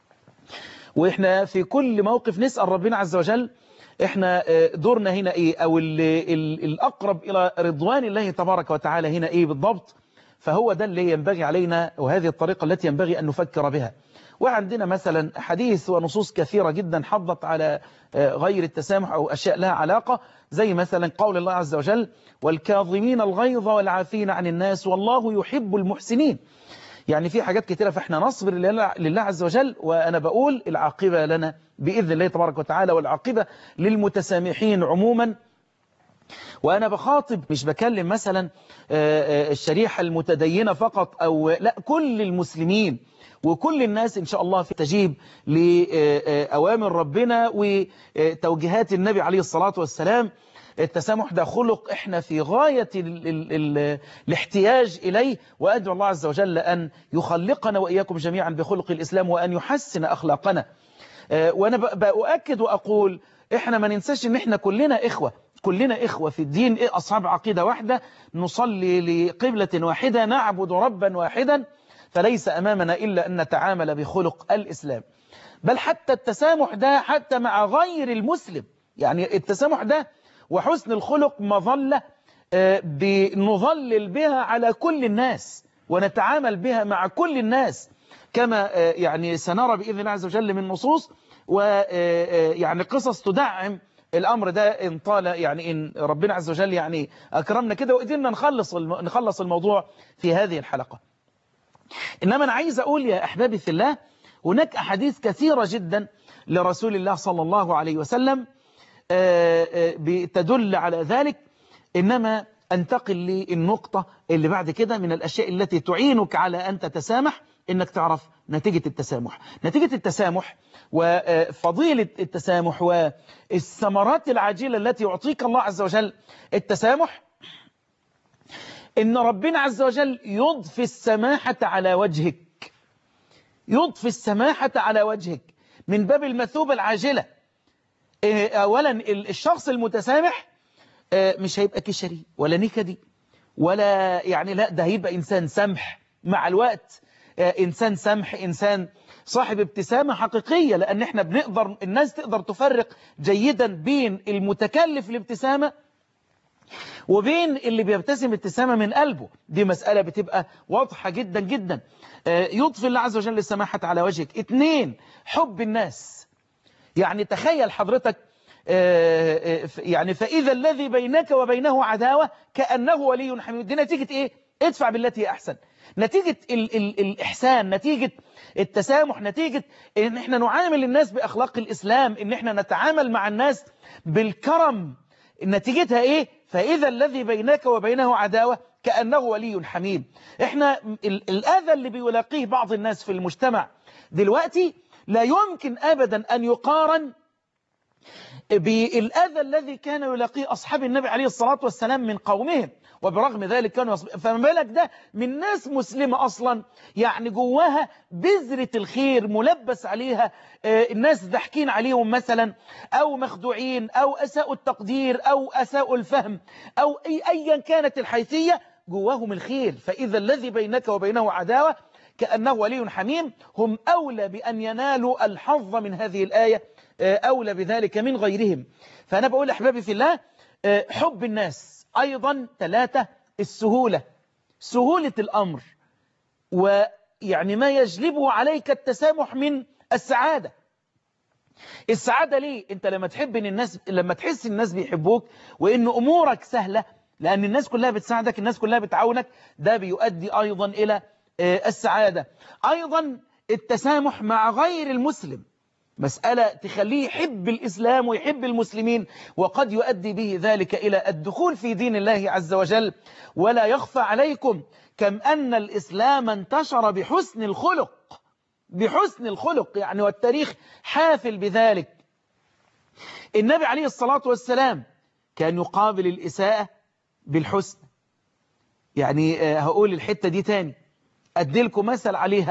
وإحنا في كل موقف نسأل ربنا عز وجل إحنا آه، دورنا هنا إيه أو ال ال الأقرب إلى رضوان الله تبارك وتعالى هنا إيه بالضبط فهو ده اللي ينبغي علينا وهذه الطريقة التي ينبغي أن نفكر بها وعندنا مثلا حديث ونصوص كثيرة جدا حضت على آه، غير التسامح أو أشياء لها علاقة زي مثلا قول الله عز وجل والكاظمين الغيظ والعافين عن الناس والله يحب المحسنين يعني في حاجات كتيرة فاحنا نصبر لله لله عز وجل وأنا بقول العاقبة لنا بإذن الله تبارك وتعالى والعاقبة للمتسامحين عموما وأنا بخاطب مش بكلم مثلا آه، آه، الشريحة المتدينة فقط أو لا كل المسلمين وكل الناس إن شاء الله في تجيب لأوامر ربنا وتوجيهات النبي عليه الصلاة والسلام التسامح ده خلق احنا في غاية ال ال ال الاحتياج إليه وأدعو الله عز وجل أن يخلقنا وإياكم جميعا بخلق الإسلام وأن يحسن أخلاقنا آه، وأنا ب- بأؤكد وأقول احنا ما ننساش ان احنا كلنا إخوة كلنا إخوة في الدين إيه أصحاب عقيدة واحدة نصلي لقبلة واحدة نعبد ربا واحدا فليس أمامنا إلا أن نتعامل بخلق الإسلام بل حتى التسامح ده حتى مع غير المسلم يعني التسامح ده وحسن الخلق مظلة آه، بنظلل بها على كل الناس ونتعامل بها مع كل الناس كما آه، يعني سنرى بإذن الله عز وجل من نصوص ويعني قصص تدعم الأمر ده إن طال يعني إن ربنا عز وجل يعني أكرمنا كده وقدرنا نخلص الم- نخلص الموضوع في هذه الحلقة إنما أنا عايز أقول يا أحبابي في الله هناك أحاديث كثيرة جدا لرسول الله صلى الله عليه وسلم آه، آه، بتدل على ذلك إنما أنتقل للنقطة اللي بعد كده من الأشياء التي تعينك على أن تتسامح إنك تعرف نتيجة التسامح نتيجة التسامح وفضيلة التسامح والثمرات العاجلة التي يعطيك الله عز وجل التسامح إن ربنا عز وجل يضفي السماحة على وجهك يضفي السماحة على وجهك من باب المثوبة العاجلة إيه، أولا ال- الشخص المتسامح آه، مش هيبقى كشري ولا نكدي ولا يعني لا ده هيبقى إنسان سمح مع الوقت آه، إنسان سمح إنسان صاحب ابتسامة حقيقية لأن احنا بنقدر الناس تقدر تفرق جيدا بين المتكلف الابتسامة وبين اللي بيبتسم ابتسامة من قلبه دي مسألة بتبقى واضحة جدا جدا آه، يضفي الله عز وجل السماحة على وجهك اتنين حب الناس يعني تخيل حضرتك آه، آه، ف- يعني فإذا الذي بينك وبينه عداوة كأنه ولي حميم دي نتيجة إيه؟ ادفع بالتي هي أحسن نتيجة ال ال الإحسان نتيجة التسامح نتيجة ان احنا نعامل الناس بأخلاق الإسلام ان احنا نتعامل مع الناس بالكرم نتيجتها ايه فإذا الذي بينك وبينه عداوة كأنه ولي حميم احنا ال الأذى اللي بيلاقيه بعض الناس في المجتمع دلوقتي لا يمكن أبدا أن يقارن بالأذى الذي كان يلاقيه أصحاب النبي عليه الصلاة والسلام من قومهم وبرغم ذلك كانوا يصبح فما بالك ده من ناس مسلمة أصلا يعني جواها بذرة الخير ملبس عليها الناس ضحكين عليهم مثلا أو مخدوعين أو أساءوا التقدير أو أساءوا الفهم أو أي أيا كانت الحيثية جواهم الخير فإذا الذي بينك وبينه عداوة كأنه ولي حميم هم أولى بأن ينالوا الحظ من هذه الآية أولى بذلك من غيرهم فأنا بقول أحبابي في الله حب الناس أيضا ثلاثة السهولة سهولة الأمر ويعني ما يجلبه عليك التسامح من السعادة السعادة ليه انت لما تحب ان الناس لما تحس الناس بيحبوك وان امورك سهلة لان الناس كلها بتساعدك الناس كلها بتعاونك ده بيؤدي ايضا الى السعادة ايضا التسامح مع غير المسلم مسألة تخليه يحب الإسلام ويحب المسلمين وقد يؤدي به ذلك إلى الدخول في دين الله عز وجل ولا يخفى عليكم كم أن الإسلام انتشر بحسن الخلق بحسن الخلق يعني والتاريخ حافل بذلك النبي عليه الصلاة والسلام كان يقابل الإساءة بالحسن يعني هقول الحتة دي تاني أدلكم مثل عليها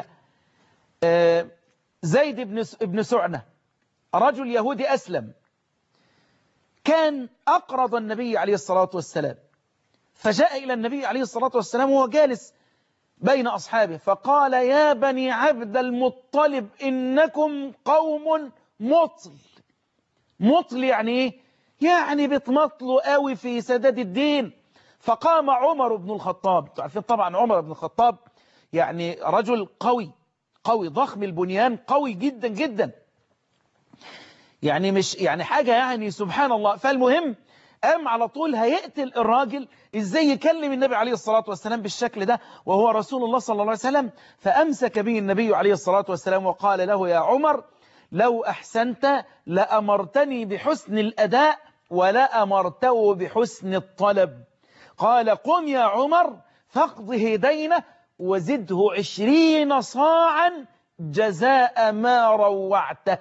زيد بن ابن سعنة رجل يهودي أسلم كان أقرض النبي عليه الصلاة والسلام فجاء إلى النبي عليه الصلاة والسلام وهو جالس بين أصحابه فقال يا بني عبد المطلب إنكم قوم مطل مطل يعني إيه؟ يعني بتمطلوا قوي في سداد الدين فقام عمر بن الخطاب تعرفين طبعا عمر بن الخطاب يعني رجل قوي قوي ضخم البنيان قوي جدا جدا يعني مش يعني حاجة يعني سبحان الله فالمهم قام على طول هيقتل الراجل ازاي يكلم النبي عليه الصلاة والسلام بالشكل ده وهو رسول الله صلى الله عليه وسلم فأمسك به النبي عليه الصلاة والسلام وقال له يا عمر لو أحسنت لأمرتني بحسن الأداء ولا أمرته بحسن الطلب قال قم يا عمر فاقضه دينه وزده عشرين صاعا جزاء ما روعته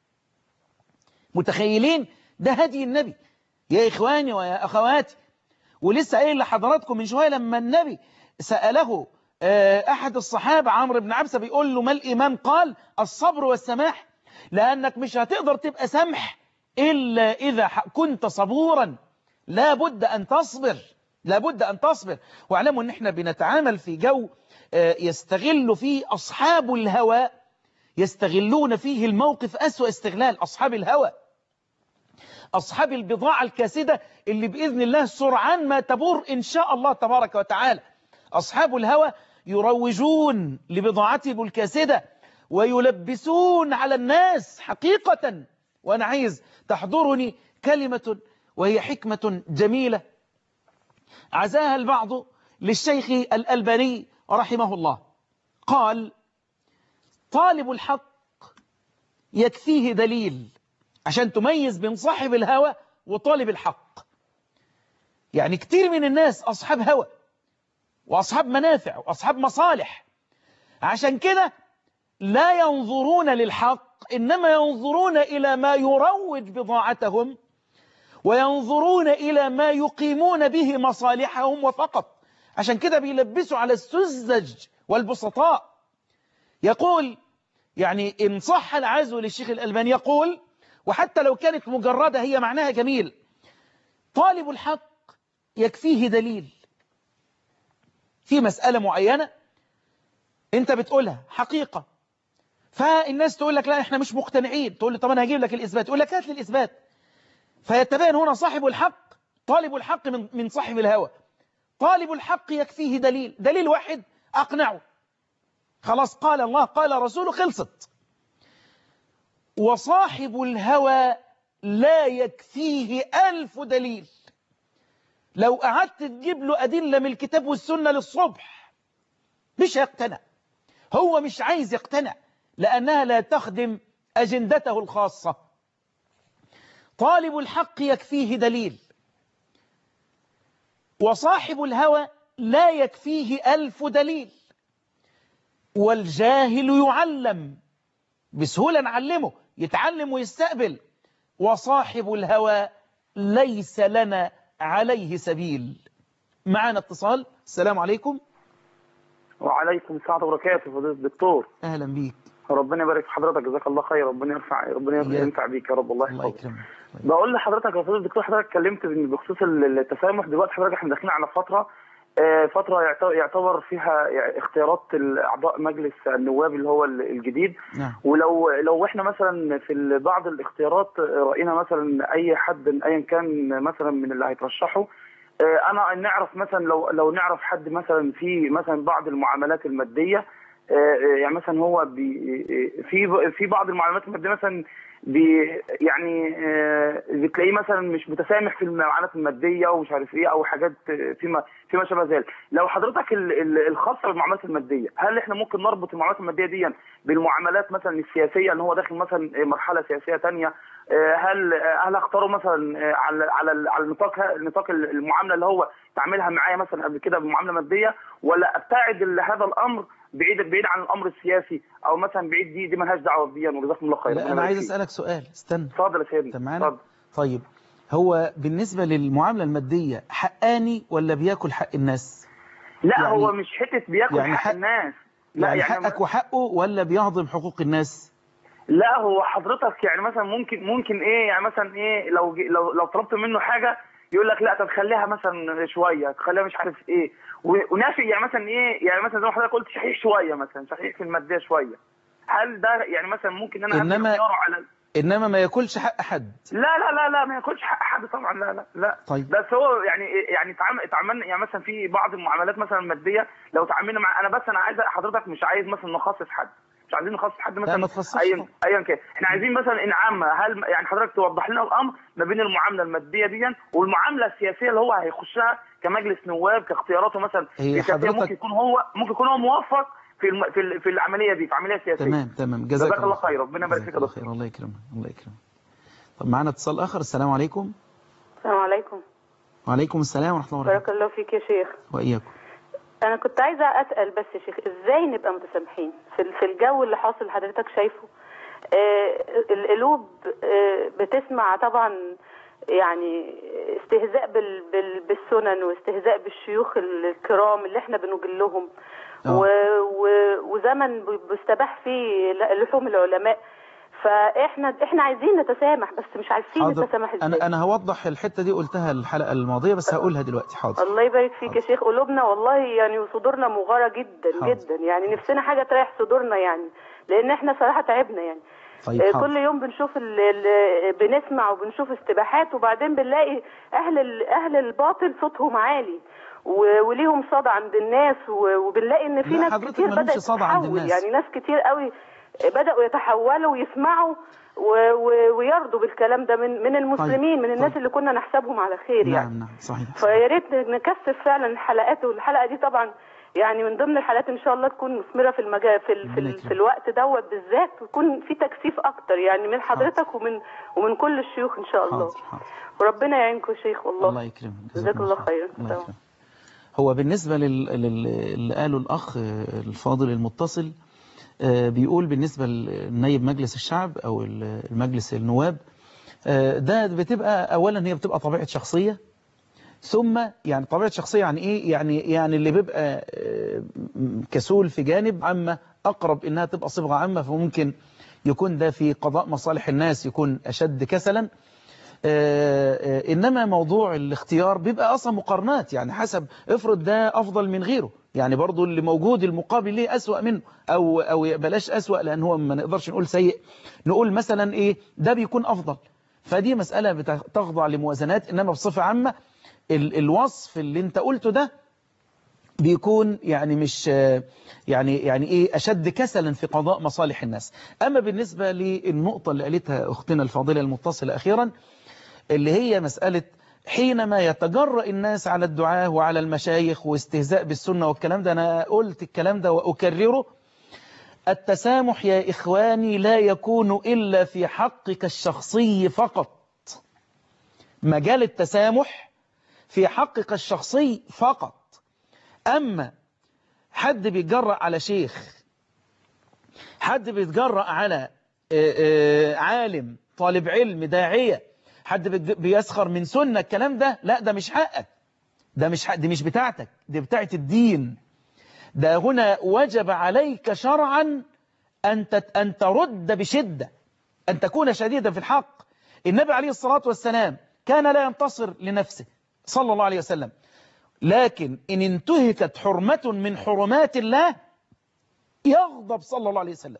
متخيلين ده هدي النبي يا إخواني ويا أخواتي ولسه قايل لحضراتكم من شوية لما النبي سأله أحد الصحابة عمرو بن عبسة بيقول له ما الإيمان قال الصبر والسماح لأنك مش هتقدر تبقى سمح إلا إذا كنت صبورا لا بد أن تصبر لا بد أن تصبر واعلموا أن احنا بنتعامل في جو يستغل فيه أصحاب الهوى يستغلون فيه الموقف أسوأ استغلال أصحاب الهوى أصحاب البضاعة الكاسدة اللي بإذن الله سرعان ما تبور إن شاء الله تبارك وتعالى أصحاب الهوى يروجون لبضاعتهم الكاسدة ويلبسون على الناس حقيقة وأنا عايز تحضرني كلمة وهي حكمة جميلة عزاها البعض للشيخ الألباني رحمه الله قال طالب الحق يكفيه دليل عشان تميز بين صاحب الهوى وطالب الحق يعني كتير من الناس أصحاب هوى وأصحاب منافع وأصحاب مصالح عشان كده لا ينظرون للحق إنما ينظرون إلى ما يروج بضاعتهم وينظرون إلى ما يقيمون به مصالحهم وفقط عشان كده بيلبسوا على السذج والبسطاء يقول يعني إن صح العزو للشيخ الألباني يقول وحتى لو كانت مجردة هي معناها جميل طالب الحق يكفيه دليل في مسألة معينة انت بتقولها حقيقة فالناس تقول لك لا احنا مش مقتنعين تقول لي طب انا هجيب لك الإثبات يقول لك هات لي الإثبات فيتبين هنا صاحب الحق طالب الحق من من صاحب الهوى طالب الحق يكفيه دليل دليل واحد أقنعه خلاص قال الله قال رسوله خلصت وصاحب الهوى لا يكفيه ألف دليل لو قعدت تجيب له أدلة من الكتاب والسنة للصبح مش هيقتنع هو مش عايز يقتنع لأنها لا تخدم أجندته الخاصة طالب الحق يكفيه دليل وصاحب الهوى لا يكفيه ألف دليل والجاهل يعلم بسهولة نعلمه يتعلم ويستقبل وصاحب الهوى ليس لنا عليه سبيل معنا اتصال السلام عليكم وعليكم السلام وبركاته فضيلة الدكتور أهلا بيك ربنا يبارك في حضرتك جزاك الله خير ربنا يرفع ربنا إياك. ينفع بيك يا رب الله الله يحفظك يكرمك بقول لحضرتك يا فضيلة الدكتور حضرتك اتكلمت إن بخصوص ال- التسامح دلوقتي حضرتك احنا داخلين على فترة آه، فترة يعت- يعتبر فيها يعني اختيارات أعضاء مجلس النواب اللي هو ال- الجديد نعم ولو لو احنا مثلا في ال- بعض الاختيارات راينا مثلا اي حد ايا كان مثلا من اللي هيترشحوا اه، انا نعرف مثلا لو لو نعرف حد مثلا في مثلا بعض المعاملات الماديه اه، اه، يعني مثلا هو بي في في بعض المعاملات الماديه مثلا بي يعني اه، بتلاقيه مثلا مش متسامح في المعاملات الماديه ومش عارف ايه او حاجات فيما فيما شابه ذلك لو حضرتك ال- ال- الخاصه بالمعاملات الماديه هل احنا ممكن نربط المعاملات الماديه دي بالمعاملات مثلا السياسيه ان هو داخل مثلا مرحله سياسيه تانية آه، هل آه، هل اختاره مثلا آه، على على على نطاق نطاق المعامله اللي هو تعملها معايا مثلا قبل كده بمعامله ماديه ولا ابتعد ال- هذا الامر بعيد بعيد عن الامر السياسي او مثلا بعيد دي دي مالهاش دعوه بيا وجزاكم الله خير لا ربنا أنا يبارك عايز فيك. أسألك سؤال استنى اتفضل يا سيدنا أنت معانا اتفضل طيب هو بالنسبة للمعاملة المادية حقاني ولا بياكل حق الناس لا يعني- هو مش حته بياكل يعني حق حق- الناس لا يعني حقك وحقه ولا بيهضم حقوق الناس لا هو حضرتك يعني مثلا ممكن ممكن ايه يعني مثلا ايه لو جي- لو لو طلبت منه حاجه يقول لك لا طب خليها مثلا شويه تخليها مش عارف ايه و- ونافي يعني مثلا ايه يعني مثلا زي ما حضرتك قلت شحيح شويه مثلا شحيح في الماديه شويه هل ده يعني مثلا ممكن انا أبني إنما- اختياره على إنما ما ياكلش حق حد لا لا لا لا ما ياكلش حق حد طبعا لا لا لا طيب. بس هو يعني يعني تعامل تعاملنا يعني مثلا في بعض المعاملات مثلا الماديه لو تعاملنا مع انا بس انا عايز حضرتك مش عايز مثلا نخصص حد مش عايزين نخصص حد مثلا ما تخصصش ايا طبعا. ايا كان احنا عايزين مثلا ان عامه هل يعني حضرتك توضح لنا الامر ما بين المعامله الماديه دي والمعامله السياسيه اللي هو هيخشها كمجلس نواب كاختياراته مثلا هي في السياسية حضرتك- ممكن يكون هو ممكن يكون هو موفق في الم... في, ال... في العمليه دي في عمليه سياسيه تمام تمام جزاك, جزاك الله خير ربنا يبارك جزاك فيك يا الله دكتور خير الله يكرمك الله يكرمك طب معانا اتصال آخر السلام عليكم السلام عليكم وعليكم السلام ورحمة الله بارك وبركاته الله فيك يا شيخ وإياكم انا كنت عايزه اسال بس يا شيخ ازاي نبقى متسامحين في في الجو اللي حاصل حضرتك شايفه آه القلوب آه بتسمع طبعا يعني استهزاء بال بال بالسنن واستهزاء بالشيوخ الكرام اللي احنا بنجلهم آه. و و وزمن بيستباح فيه لحوم العلماء فاحنا احنا عايزين نتسامح بس مش عارفين حاضر نتسامح ازاي أنا أنا هوضح الحتة دي قلتها الحلقة الماضية بس هقولها دلوقتي حاضر الله يبارك فيك يا حاضر. شيخ قلوبنا والله يعني وصدورنا مغارة جدا حاضر. جدا يعني نفسنا حاجة تريح صدورنا يعني لأن احنا صراحة تعبنا يعني طيب آه، حاضر كل يوم بنشوف ال ال بنسمع وبنشوف استباحات وبعدين بنلاقي أهل ال أهل الباطل صوتهم عالي و- وليهم صدى عند الناس و- وبنلاقي ان في لا، ناس حضرتك كتير مالهمش بدأت صدى عند تتحول الناس. يعني ناس كتير قوي بدأوا يتحولوا ويسمعوا و- و- ويرضوا بالكلام ده من من المسلمين من الناس طيب. اللي كنا نحسبهم على خير يعني نعم نعم صحيح فيا ريت نكثف فعلا الحلقات والحلقه دي طبعا يعني من ضمن الحلقات ان شاء الله تكون مثمره في المجال في ال... في, ربنا ال... يكرمك. في الوقت دوت بالذات ويكون في تكثيف اكتر يعني من حضرتك ومن ومن كل الشيوخ ان شاء الله حاضر حاضر وربنا يعينكم يا شيخ والله الله يكرمك جزاك الله خيرا الله تمام. يكرمك هو بالنسبة لل- لل- اللي قاله الأخ آه، الفاضل المتصل آه، بيقول بالنسبة لنائب مجلس الشعب أو ال- المجلس النواب آه، ده بتبقى أولا هي بتبقى طبيعة شخصية ثم يعني طبيعة شخصية يعني إيه يعني يعني اللي بيبقى آه، م- كسول في جانب عامة أقرب إنها تبقى صبغة عامة فممكن يكون ده في قضاء مصالح الناس يكون أشد كسلا آه، آه، إنما موضوع الاختيار بيبقى أصلا مقارنات يعني حسب افرض ده أفضل من غيره يعني برضو اللي موجود المقابل ليه أسوأ منه أو, أو بلاش أسوأ لأن هو ما نقدرش نقول سيء نقول مثلا إيه ده بيكون أفضل فدي مسألة بتخضع لموازنات إنما بصفة عامة ال- الوصف اللي انت قلته ده بيكون يعني مش يعني يعني ايه اشد كسلا في قضاء مصالح الناس اما بالنسبة للنقطة اللي قالتها اختنا الفاضلة المتصلة اخيرا اللي هي مسألة حينما يتجرأ الناس على الدعاء وعلى المشايخ واستهزاء بالسنة والكلام ده أنا قلت الكلام ده وأكرره التسامح يا إخواني لا يكون إلا في حقك الشخصي فقط مجال التسامح في حقك الشخصي فقط أما حد بيتجرأ على شيخ حد بيتجرأ على عالم طالب علم داعية حد بيسخر من سنة الكلام ده لا ده مش حقك ده مش حق دي مش بتاعتك دي بتاعت الدين ده هنا وجب عليك شرعا أن أن ترد بشدة أن تكون شديدا في الحق النبي عليه الصلاة والسلام كان لا ينتصر لنفسه صلى الله عليه وسلم لكن إن انتهكت حرمة من حرمات الله يغضب صلى الله عليه وسلم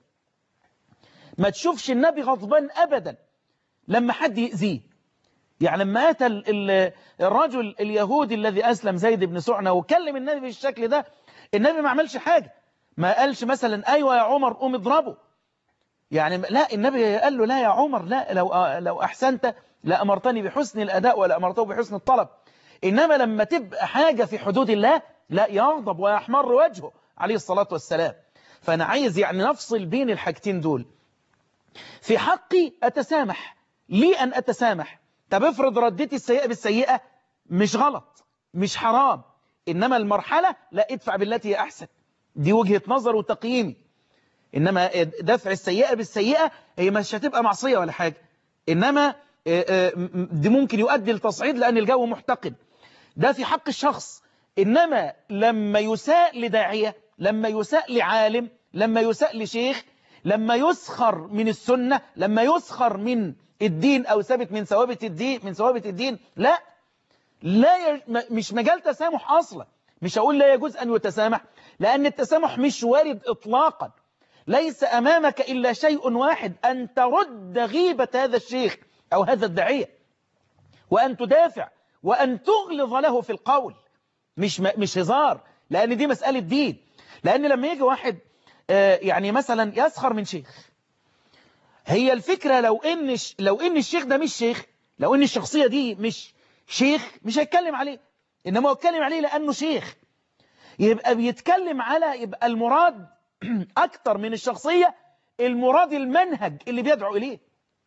ما تشوفش النبي غضبان أبدا لما حد يأذيه يعني لما أتى الرجل اليهودي الذي أسلم زيد بن سعنة وكلم النبي بالشكل ده النبي ما عملش حاجة ما قالش مثلا أيوة يا عمر قوم اضربه يعني لا النبي قال له لا يا عمر لا لو لو أحسنت لأمرتني بحسن الأداء ولا أمرته بحسن الطلب إنما لما تبقى حاجة في حدود الله لا يغضب ويحمر وجهه عليه الصلاة والسلام فأنا عايز يعني نفصل بين الحاجتين دول في حقي أتسامح لي أن أتسامح طب افرض رديتي السيئة بالسيئة مش غلط مش حرام إنما المرحلة لا ادفع بالتي هي أحسن دي وجهة نظر وتقييمي إنما دفع السيئة بالسيئة هي مش هتبقى معصية ولا حاجة إنما دي ممكن يؤدي لتصعيد لأن الجو محتقن ده في حق الشخص إنما لما يساء لداعية لما يساء لعالم لما يساء لشيخ لما يسخر من السنة لما يسخر من الدين أو ثابت من ثوابت الدين من ثوابت الدين لا لا ي... مش مجال تسامح أصلا مش هقول لا يجوز أن يتسامح لأن التسامح مش وارد إطلاقا ليس أمامك إلا شيء واحد أن ترد غيبة هذا الشيخ أو هذا الداعية وأن تدافع وأن تغلظ له في القول مش م... مش هزار لأن دي مسألة دين لأن لما يجي واحد يعني مثلا يسخر من شيخ هي الفكرة لو إن لو إن الشيخ ده مش شيخ لو إن الشخصية دي مش شيخ مش هيتكلم عليه إنما هو يتكلم عليه لأنه شيخ يبقى بيتكلم على يبقى المراد أكتر من الشخصية المراد المنهج اللي بيدعو إليه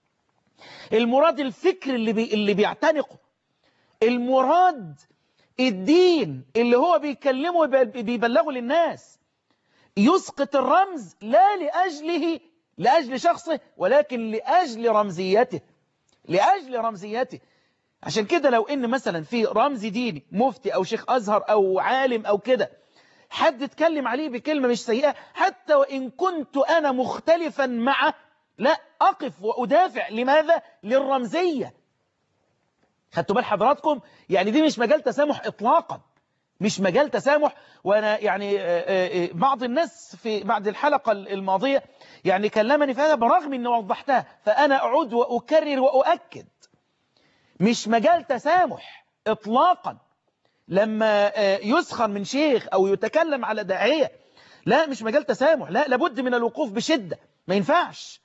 المراد الفكر اللي بي اللي بيعتنقه المراد الدين اللي هو بيكلمه بيبلغه للناس يسقط الرمز لا لأجله لأجل شخصه ولكن لأجل رمزيته لأجل رمزيته عشان كده لو إن مثلا في رمز ديني مفتي أو شيخ أزهر أو عالم أو كده حد اتكلم عليه بكلمة مش سيئة حتى وإن كنت أنا مختلفا معه لا أقف وأدافع لماذا؟ للرمزية خدتوا بال حضراتكم يعني دي مش مجال تسامح إطلاقا مش مجال تسامح وأنا يعني بعض الناس في بعد الحلقة الماضية يعني كلمني في هذا برغم أني وضحتها فأنا أعود وأكرر وأؤكد مش مجال تسامح إطلاقا لما يسخر من شيخ أو يتكلم على داعية لا مش مجال تسامح لا لابد من الوقوف بشدة ما ينفعش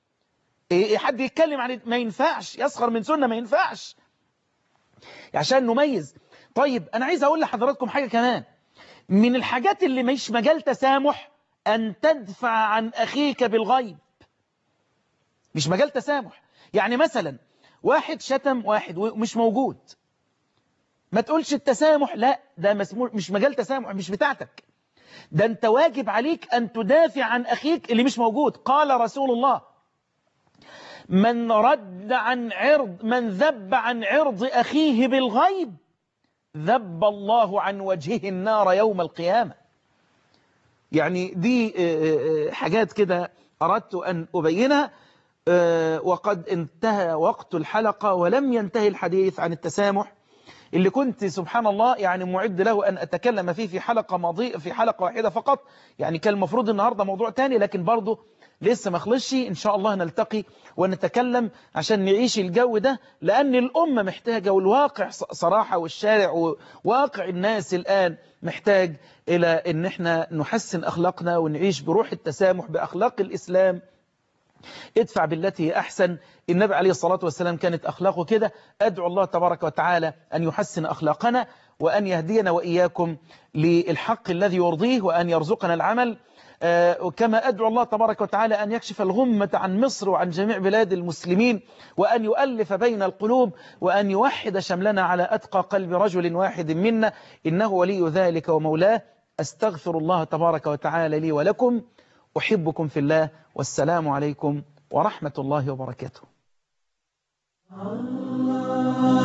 حد يتكلم عن ما ينفعش يسخر من سنة ما ينفعش عشان نميز طيب أنا عايز أقول لحضراتكم حاجة كمان من الحاجات اللي مش مجال تسامح أن تدفع عن أخيك بالغيب مش مجال تسامح يعني مثلا واحد شتم واحد ومش موجود ما تقولش التسامح لا ده مش مجال تسامح مش بتاعتك ده انت واجب عليك أن تدافع عن أخيك اللي مش موجود قال رسول الله من رد عن عرض من ذب عن عرض أخيه بالغيب ذب الله عن وجهه النار يوم القيامة يعني دي حاجات كده أردت أن أبينها وقد انتهى وقت الحلقة ولم ينتهي الحديث عن التسامح اللي كنت سبحان الله يعني معد له أن أتكلم فيه في حلقة ماضية في حلقة واحدة فقط يعني كان المفروض النهاردة موضوع تاني لكن برضه لسه ما خلصش إن شاء الله نلتقي ونتكلم عشان نعيش الجو ده لأن الأمة محتاجة والواقع صراحة والشارع وواقع الناس الآن محتاج إلى أن احنا نحسن أخلاقنا ونعيش بروح التسامح بأخلاق الإسلام ادفع بالتي هي أحسن النبي عليه الصلاة والسلام كانت أخلاقه كده أدعو الله تبارك وتعالى أن يحسن أخلاقنا وأن يهدينا وإياكم للحق الذي يرضيه وأن يرزقنا العمل وكما أدعو الله تبارك وتعالى أن يكشف الغمة عن مصر وعن جميع بلاد المسلمين وأن يؤلف بين القلوب وأن يوحد شملنا على أتقى قلب رجل واحد منا إنه ولي ذلك ومولاه أستغفر الله تبارك وتعالى لي ولكم أحبكم في الله والسلام عليكم ورحمة الله وبركاته